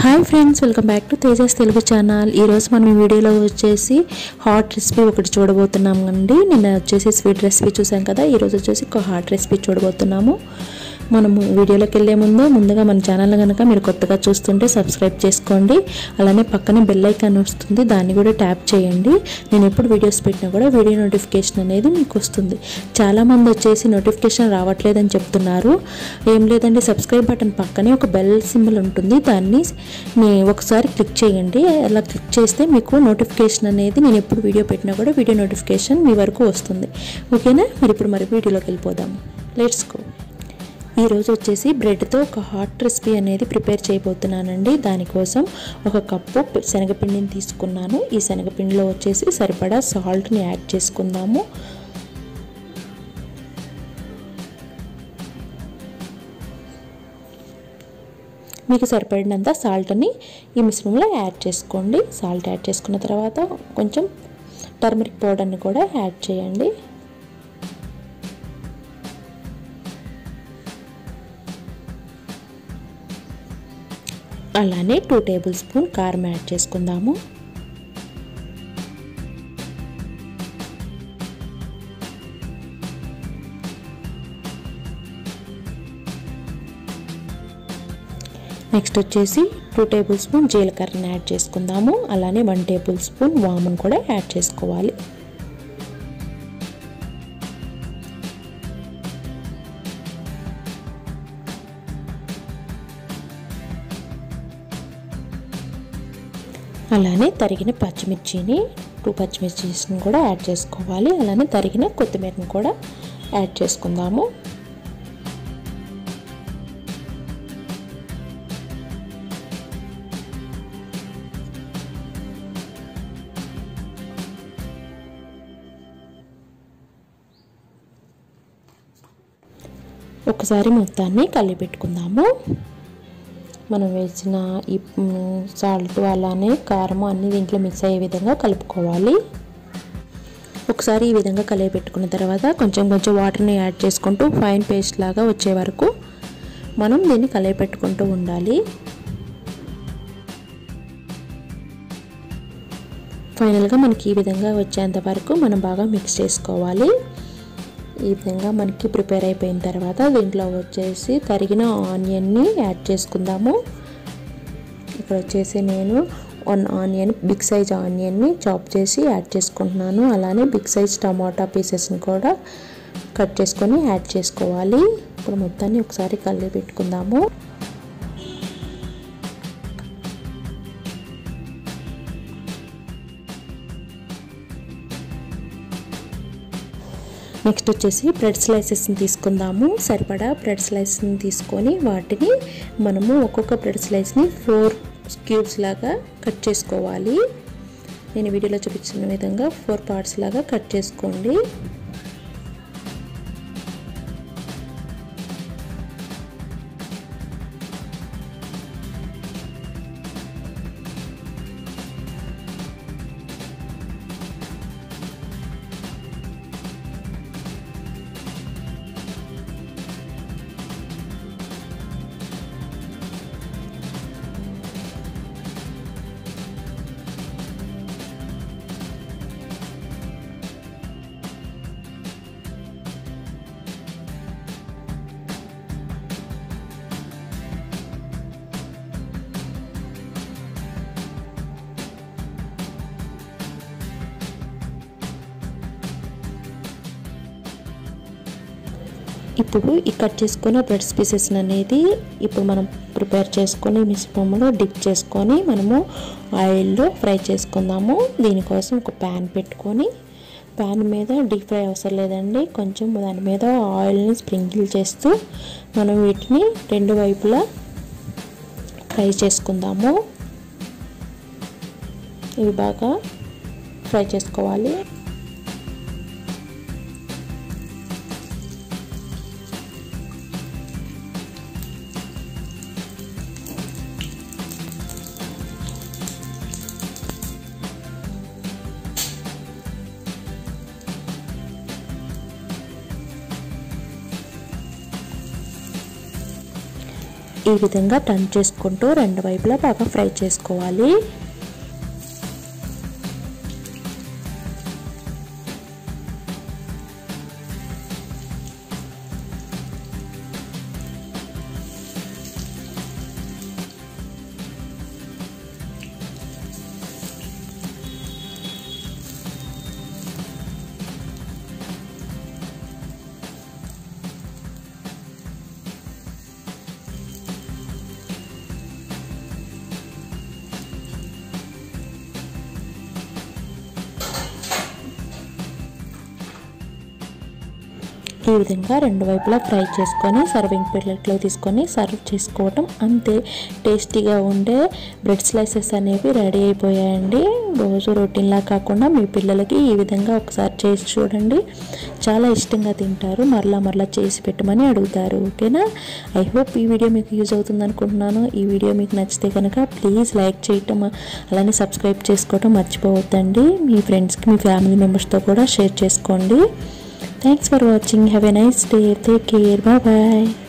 Hi friends welcome back to Tejas Telugu channel ఈరోజు మనం ఈ వీడియోలో వచ్చేసి హాట్ రెసిపీ ఒకటి చూడబోతున్నాం అండి నిన్న వచ్చేసి స్వీట్ రెసిపీ చూసాం కదా ఈరోజు వచ్చేసి ఒక హాట్ రెసిపీ చూడబోతున్నాము మనము వీడియోలోకి వెళ్ళే ముందు ముందుగా మన ఛానల్ కనుక మీరు కొత్తగా చూస్తుంటే సబ్స్క్రైబ్ చేసుకోండి అలానే పక్కనే బెల్ ఐకాన్ వస్తుంది దాన్ని కూడా ట్యాప్ చేయండి నేను ఎప్పుడు వీడియోస్ పెట్టినా కూడా వీడియో నోటిఫికేషన్ అనేది మీకు వస్తుంది చాలామంది వచ్చేసి నోటిఫికేషన్ రావట్లేదని చెప్తున్నారు ఏం లేదండి సబ్స్క్రైబ్ బటన్ పక్కనే ఒక బెల్ సింబల్ ఉంటుంది దాన్ని మీ ఒకసారి క్లిక్ చేయండి అలా క్లిక్ చేస్తే మీకు నోటిఫికేషన్ అనేది నేను ఎప్పుడు వీడియో పెట్టినా కూడా వీడియో నోటిఫికేషన్ మీ వరకు వస్తుంది ఓకేనా మరి ఇప్పుడు మరి వీడియోలోకి వెళ్ళిపోదాము లెట్స్ గో ఈరోజు వచ్చేసి బ్రెడ్తో ఒక హాట్ రెసిపీ అనేది ప్రిపేర్ చేయబోతున్నానండి దానికోసం ఒక కప్పు శనగపిండిని తీసుకున్నాను ఈ శనగపిండిలో వచ్చేసి సరిపడా సాల్ట్ని యాడ్ చేసుకుందాము మీకు సరిపడినంత సాల్ట్ని ఈ మిశ్రమంలో యాడ్ చేసుకోండి సాల్ట్ యాడ్ చేసుకున్న తర్వాత కొంచెం టర్మరిక్ పౌడర్ని కూడా యాడ్ చేయండి అలానే టూ టేబుల్ స్పూన్ కారం యాడ్ చేసుకుందాము నెక్స్ట్ వచ్చేసి టూ టేబుల్ స్పూన్ జీలకర్రని యాడ్ చేసుకుందాము అలానే వన్ టేబుల్ స్పూన్ వామును కూడా యాడ్ చేసుకోవాలి అలానే తరిగిన పచ్చిమిర్చిని టూ పచ్చిమిర్చిని కూడా యాడ్ చేసుకోవాలి అలానే తరిగిన కొత్తిమీరని కూడా యాడ్ చేసుకుందాము ఒకసారి మొత్తాన్ని కలిపెట్టుకుందాము మనం వేసిన ఈ సాల్ట్ అలానే కారం అన్ని దీంట్లో మిక్స్ అయ్యే విధంగా కలుపుకోవాలి ఒకసారి ఈ విధంగా కలిపి పెట్టుకున్న తర్వాత కొంచెం కొంచెం వాటర్ని యాడ్ చేసుకుంటూ ఫైన్ పేస్ట్ లాగా వచ్చే వరకు మనం దీన్ని కలిపి పెట్టుకుంటూ ఉండాలి ఫైనల్గా మనకి ఈ విధంగా వచ్చేంత వరకు మనం బాగా మిక్స్ చేసుకోవాలి ఈ విధంగా మనకి ప్రిపేర్ అయిపోయిన తర్వాత దీంట్లో వచ్చేసి తరిగిన ఆనియన్ని యాడ్ చేసుకుందాము ఇక్కడ వచ్చేసి నేను వన్ ఆనియన్ బిగ్ సైజ్ ఆనియన్ని చాప్ చేసి యాడ్ చేసుకుంటున్నాను అలానే బిగ్ సైజ్ టమాటా పీసెస్ని కూడా కట్ చేసుకొని యాడ్ చేసుకోవాలి ఇప్పుడు మొత్తాన్ని ఒకసారి కలిపి పెట్టుకుందాము నెక్స్ట్ వచ్చేసి బ్రెడ్ స్లైసెస్ని తీసుకుందాము సరిపడా బ్రెడ్ స్లైస్ని తీసుకొని వాటిని మనము ఒక్కొక్క బ్రెడ్ స్లైస్ని ఫోర్ క్యూబ్స్ లాగా కట్ చేసుకోవాలి నేను వీడియోలో చూపించిన విధంగా ఫోర్ పార్ట్స్ లాగా కట్ చేసుకోండి ఇప్పుడు ఈ కట్ చేసుకున్న బ్రెడ్ పీసెస్ అనేది ఇప్పుడు మనం ప్రిపేర్ చేసుకొని మిశ్రమంలో డిప్ చేసుకొని మనము ఆయిల్లో ఫ్రై చేసుకుందాము దీనికోసం ఒక ప్యాన్ పెట్టుకొని ప్యాన్ మీద డీప్ ఫ్రై అవసరం లేదండి కొంచెం దాని మీద ఆయిల్ని స్ప్రింకిల్ చేస్తూ మనం వీటిని రెండు వైపులా ఫ్రై చేసుకుందాము ఇవి బాగా ఫ్రై చేసుకోవాలి ఈ విధంగా టర్న్ చేసుకుంటూ రెండు వైపులా బాగా ఫ్రై చేసుకోవాలి ఈ విధంగా రెండు వైపులా ఫ్రై చేసుకొని సర్వింగ్ ప్లేట్లో తీసుకొని సర్వ్ చేసుకోవటం అంతే టేస్టీగా ఉండే బ్రెడ్ స్లైసెస్ అనేవి రెడీ అయిపోయాయండి రోజు రొటీన్లా కాకుండా మీ పిల్లలకి ఈ విధంగా ఒకసారి చేసి చూడండి చాలా ఇష్టంగా తింటారు మరలా మరలా చేసి పెట్టమని అడుగుతారు ఓకేనా ఐ హోప్ ఈ వీడియో మీకు యూజ్ అవుతుంది అనుకుంటున్నాను ఈ వీడియో మీకు నచ్చితే కనుక ప్లీజ్ లైక్ చేయటం అలానే సబ్స్క్రైబ్ చేసుకోవటం మర్చిపోవద్దండి మీ ఫ్రెండ్స్కి మీ ఫ్యామిలీ మెంబర్స్తో కూడా షేర్ చేసుకోండి Thanks for watching. Have a nice day. Take care. Bye bye.